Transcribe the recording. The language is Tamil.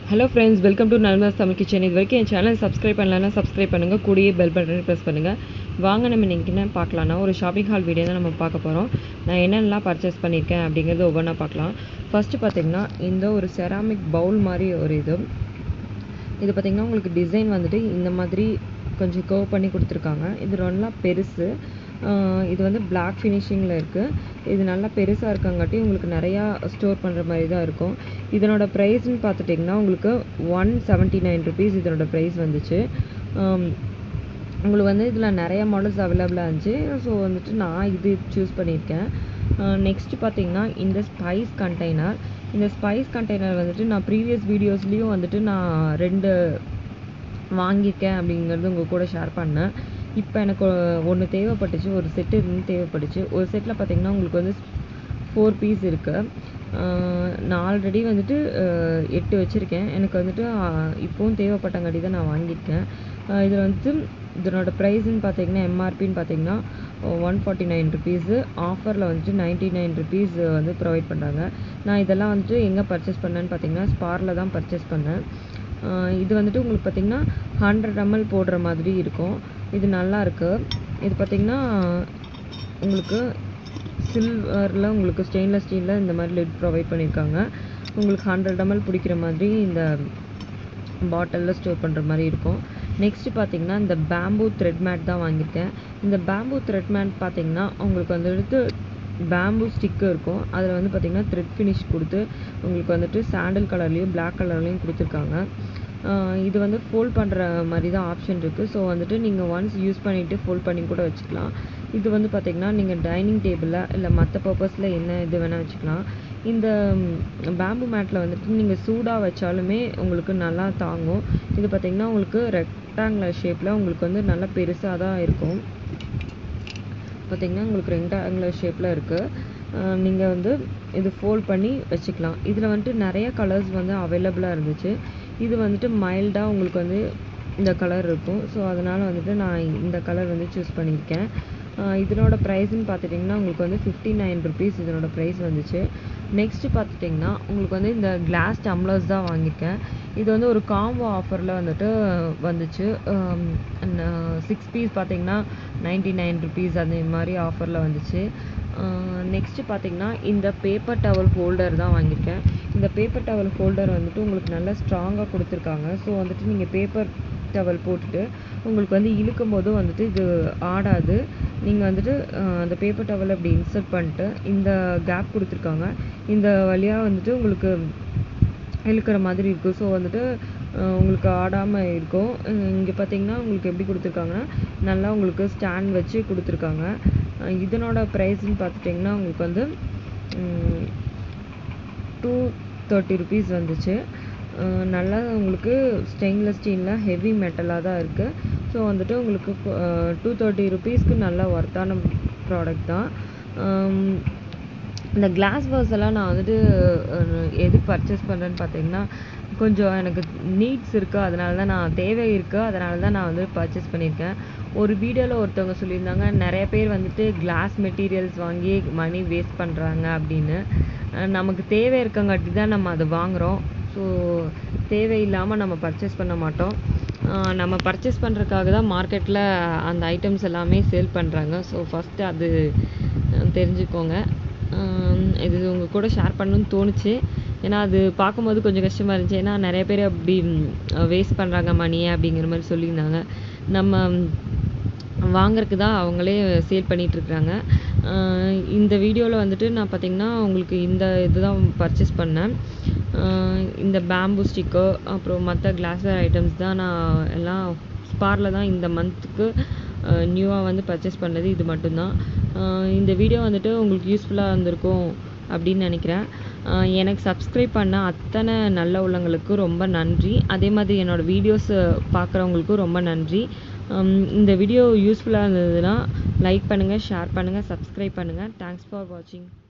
hello friends welcome to Narma's Tamil kitchen இது வரைக்கும் என் சேனல் சப்ஸ்கிரைப் பண்ணலன்னா சப்ஸ்கிரைப் பண்ணுங்கள் கூடயே பெல் பட்டன் ப்ரெஸ் பண்ணுங்கள் வாங்க நம்ம இன்றைக்கி என்ன பார்க்கலாம்னா ஒரு ஷாப்பிங் ஹால் வீடியோ தான் நம்ம பார்க்க போகிறோம் நான் என்னென்னலாம் பர்ச்சேஸ் பண்ணியிருக்கேன் அப்படிங்கிறது ஒவ்வொன்றா பார்க்கலாம் ஃபஸ்ட்டு பார்த்தீங்கன்னா இந்த ஒரு செராமிக் பவுல் மாதிரி ஒரு இது இது பார்த்திங்கன்னா உங்களுக்கு டிசைன் வந்துட்டு இந்த மாதிரி கொஞ்சம் கர்வ் பண்ணி கொடுத்துருக்காங்க இது ரொம்ப பெருசு ஆஹ் இது வந்து பிளாக் ஃபினிஷிங்கில் இருக்குது இது நல்லா பெருசாக இருக்கங்காட்டி உங்களுக்கு நிறையா ஸ்டோர் பண்ணுற மாதிரி தான் இருக்கும் இதனோட ப்ரைஸ்னு பார்த்துட்டிங்கன்னா உங்களுக்கு ஒன் செவன்ட்டி நைன் ருபீஸ் இதனோட ப்ரைஸ் வந்துச்சு ஆம், உங்களுக்கு வந்து இதில் நிறைய மாடல்ஸ் அவைலபிளாக இருந்துச்சு ஸோ வந்துட்டு நான் இது சூஸ் பண்ணியிருக்கேன் நெக்ஸ்ட் பார்த்தீங்கன்னா இந்த ஸ்பைஸ் கண்டெய்னர் இந்த ஸ்பைஸ் கண்டெய்னர் வந்துட்டு நான் ப்ரீவியஸ் வீடியோஸ்லேயும் வந்துட்டு நான் ரெண்டு வாங்கியிருக்கேன் அப்படிங்கிறது உங்கள் கூட ஷேர் பண்ணேன் இப்போ எனக்கு ஒன்று தேவைப்பட்டுச்சு ஒரு செட்டு இருந்து தேவைப்பட்டுச்சு ஒரு செட்டில் பார்த்தீங்கன்னா உங்களுக்கு வந்து ஃபோர் பீஸ் இருக்குது நான் ஆல்ரெடி வந்துட்டு அஹ், எட்டு வச்சுருக்கேன் எனக்கு வந்துட்டு அஹ், இப்போவும் தேவைப்பட்டங்காட்டி தான் நான் வாங்கியிருக்கேன் இதில் வந்துட்டு இதனோட ப்ரைஸ்ன்னு பார்த்தீங்கன்னா எம்ஆர்பின்னு பார்த்தீங்கன்னா ஒன் ஃபார்ட்டி நைன் ருபீஸு ஆஃபரில் வந்துட்டு நைன்ட்டி நைன் ருபீஸ் வந்து ப்ரொவைட் பண்ணுறாங்க நான் இதெல்லாம் வந்துட்டு எங்கே பர்ச்சேஸ் பண்ணேன்னு பார்த்தீங்கன்னா ஸ்பாரில் தான் பர்ச்சேஸ் பண்ணேன் ஆஹ் இது வந்துட்டு உங்களுக்கு பார்த்தீங்கன்னா ஹண்ட்ரட் எம்எல் போடுற மாதிரி இருக்கும் இது நல்லா இருக்கு இது பார்த்தீங்கன்னா உங்களுக்கு சில்வரில் உங்களுக்கு ஸ்டெயின்லெஸ் ஸ்டீலில் இந்த மாதிரி லிட் ப்ரொவைட் பண்ணியிருக்காங்க உங்களுக்கு ஹண்ட்ரட் எம்எல் பிடிக்கிற மாதிரி இந்த பாட்டிலில் ஸ்டோர் பண்ணுற மாதிரி இருக்கும் நெக்ஸ்ட் பார்த்தீங்கன்னா இந்த பேம்பூ த்ரெட் மேட் தான் வாங்கியிருக்கேன் இந்த பேம்பூ த்ரெட் மேட் பார்த்தீங்கன்னா உங்களுக்கு வந்துட்டு பேம்பூ ஸ்டிக்கு இருக்கும் அதில் வந்து பார்த்தீங்கன்னா த்ரெட் ஃபினிஷ் கொடுத்து உங்களுக்கு வந்துட்டு சாண்டல் கலர்லேயும் பிளாக் கலர்லேயும் கொடுத்துருக்காங்க ஆஹ் இது வந்து ஃபோல்ட் பண்ணுற மாதிரி தான் ஆப்ஷன் இருக்குது ஸோ வந்துட்டு நீங்கள் ஒன்ஸ் யூஸ் பண்ணிவிட்டு ஃபோல்ட் பண்ணி கூட வச்சுக்கலாம் இது வந்து பார்த்தீங்கன்னா நீங்கள் டைனிங் டேபிளில் இல்லை மற்ற பர்பஸில் என்ன இது வேணால் வச்சுக்கலாம் இந்த பேம்பு மேட்டில் வந்துட்டு நீங்கள் சூடாக வச்சாலுமே உங்களுக்கு நல்லா தாங்கும் இது பார்த்தீங்கன்னா உங்களுக்கு ரெக்டாங்குலர் ஷேப்பில் உங்களுக்கு வந்து நல்லா பெருசாக தான் இருக்கும் பார்த்தீங்கன்னா உங்களுக்கு ரெக்டாங்குலர் ஷேப்பில் இருக்குது நீங்கள் வந்து இது ஃபோல்ட் பண்ணி வச்சுக்கலாம் இதில் வந்துட்டு நிறைய கலர்ஸ் வந்து அவைலபிளாக இருந்துச்சு இது வந்துட்டு மைல்டாக உங்களுக்கு வந்து இந்த கலர் இருக்கும் ஸோ அதனால் வந்துட்டு நான் இந்த கலர் வந்து சூஸ் பண்ணியிருக்கேன் ஆஹ் இதனோட ப்ரைஸ்ன்னு பார்த்துட்டிங்கன்னா உங்களுக்கு வந்து ஃபிஃப்டி நைன் ருபீஸ் இதனோட ப்ரைஸ் வந்துச்சு நெக்ஸ்ட்டு பார்த்துட்டிங்கன்னா உங்களுக்கு வந்து இந்த கிளாஸ் டம்ளர்ஸ் தான் வாங்கியிருக்கேன் இது வந்து ஒரு காம்போ ஆஃபரில் வந்துட்டு வந்துச்சு சிக்ஸ் பீஸ் பார்த்தீங்கன்னா நைன்டி நைன் ருபீஸ் அந்த மாதிரி ஆஃபரில் வந்துச்சு நெக்ஸ்ட்டு பார்த்தீங்கன்னா இந்த பேப்பர் டவல் ஹோல்டர் தான் வாங்கியிருக்கேன் இந்த பேப்பர் டவல் ஹோல்டர் வந்துட்டு உங்களுக்கு நல்லா ஸ்ட்ராங்காக கொடுத்துருக்காங்க ஸோ வந்துட்டு நீங்கள் பேப்பர் டவல் போட்டுட்டு உங்களுக்கு வந்து இழுக்கும் போதும் வந்துட்டு இது ஆடாது நீங்கள் வந்துட்டு அஹ், அந்த பேப்பர் டவல் அப்படி இன்சர்ட் பண்ணிட்டு இந்த கேப் கொடுத்துருக்காங்க இந்த வழியாக வந்துட்டு உங்களுக்கு இழுக்கிற மாதிரி இருக்கும் ஸோ வந்துட்டு அஹ், உங்களுக்கு ஆடாமல் இருக்கும் இங்கே பார்த்தீங்கன்னா உங்களுக்கு எப்படி கொடுத்துருக்காங்கன்னா நல்லா உங்களுக்கு ஸ்டாண்ட் வச்சு கொடுத்துருக்காங்க அஹ், இதனோட ப்ரைஸ்ன்னு பார்த்துட்டிங்கன்னா உங்களுக்கு வந்து டூ தேர்ட்டி ருபீஸ் வந்துச்சு அஹ், நல்லா உங்களுக்கு ஸ்டெயின்லெஸ் ஸ்டீலில் ஹெவி மெட்டலாக தான் இருக்குது ஸோ வந்துட்டு உங்களுக்கு டூ தேர்ட்டி ருபீஸ்க்கு நல்ல ஒர்த்தான ப்ராடக்ட் தான் அம், இந்த கிளாஸ் வாஸ் எல்லாம் நான் வந்துட்டு அஹ், எதுக்கு பர்ச்சேஸ் பண்ணுறேன்னு பார்த்தீங்கன்னா கொஞ்சம் எனக்கு நீட்ஸ் இருக்குது அதனால தான் நான் தேவை இருக்குது அதனால தான் நான் வந்து பர்ச்சேஸ் பண்ணியிருக்கேன் ஒரு வீடியோவில் ஒருத்தவங்க சொல்லியிருந்தாங்க நிறைய பேர் வந்துட்டு கிளாஸ் மெட்டீரியல்ஸ் வாங்கி மணி வேஸ்ட் பண்ணுறாங்க அப்படின்னு அஹ், நமக்கு தேவை இருக்கங்காட்டி தான் நம்ம அதை வாங்குகிறோம் ஸோ தேவையில்லாமல் நம்ம பர்ச்சேஸ் பண்ண மாட்டோம் அஹ், நம்ம பர்ச்சேஸ் பண்ணுறதுக்காக தான் மார்க்கெட்டில் அந்த ஐட்டம்ஸ் எல்லாமே சேல் பண்ணுறாங்க ஸோ ஃபஸ்ட்டு அது அஹ், தெரிஞ்சுக்கோங்க ஆம், இது உங்கள் கூட ஷேர் பண்ணணும்னு தோணுச்சு ஏன்னா அது பார்க்கும்போது கொஞ்சம் கஷ்டமாக இருந்துச்சு ஏன்னா நிறைய பேர் அப்படி வேஸ்ட் பண்ணுறாங்க மணியை அப்படிங்கிற மாதிரி சொல்லியிருந்தாங்க நம்ம வாங்குறதுக்கு தான் அவங்களே சேல் பண்ணிகிட்ருக்குறாங்க இந்த வீடியோவில் வந்துட்டு நான் பார்த்தீங்கன்னா உங்களுக்கு இந்த இதுதான் பர்ச்சேஸ் பண்ணேன் ஆஹ் இந்த பேம்பு ஸ்டிக்கர் அப்புறம் மற்ற கிளாஸ்வேர் ஐட்டம்ஸ் தான் நான் எல்லாம் ஸ்பாரில் தான் இந்த மந்த்துக்கு நியூவாக வந்து பர்ச்சேஸ் பண்ணது இது மட்டும்தான் ஆஹ் இந்த வீடியோ வந்துட்டு உங்களுக்கு யூஸ்ஃபுல்லாக இருந்திருக்கும் அப்படின்னு நினைக்கிறேன் ஆஹ் எனக்கு சப்ஸ்கிரைப் பண்ண அத்தனை நல்ல உள்ளங்களுக்கு ரொம்ப நன்றி அதே மாதிரி என்னோடய வீடியோஸ் பார்க்குறவங்களுக்கும் ரொம்ப நன்றி ஹம், இந்த வீடியோ யூஸ்ஃபுல்லாக இருந்ததுன்னா லைக் பண்ணுங்கள் ஷேர் பண்ணுங்கள் சப்ஸ்கிரைப் பண்ணுங்கள் தேங்க்ஸ் ஃபார் வாட்சிங்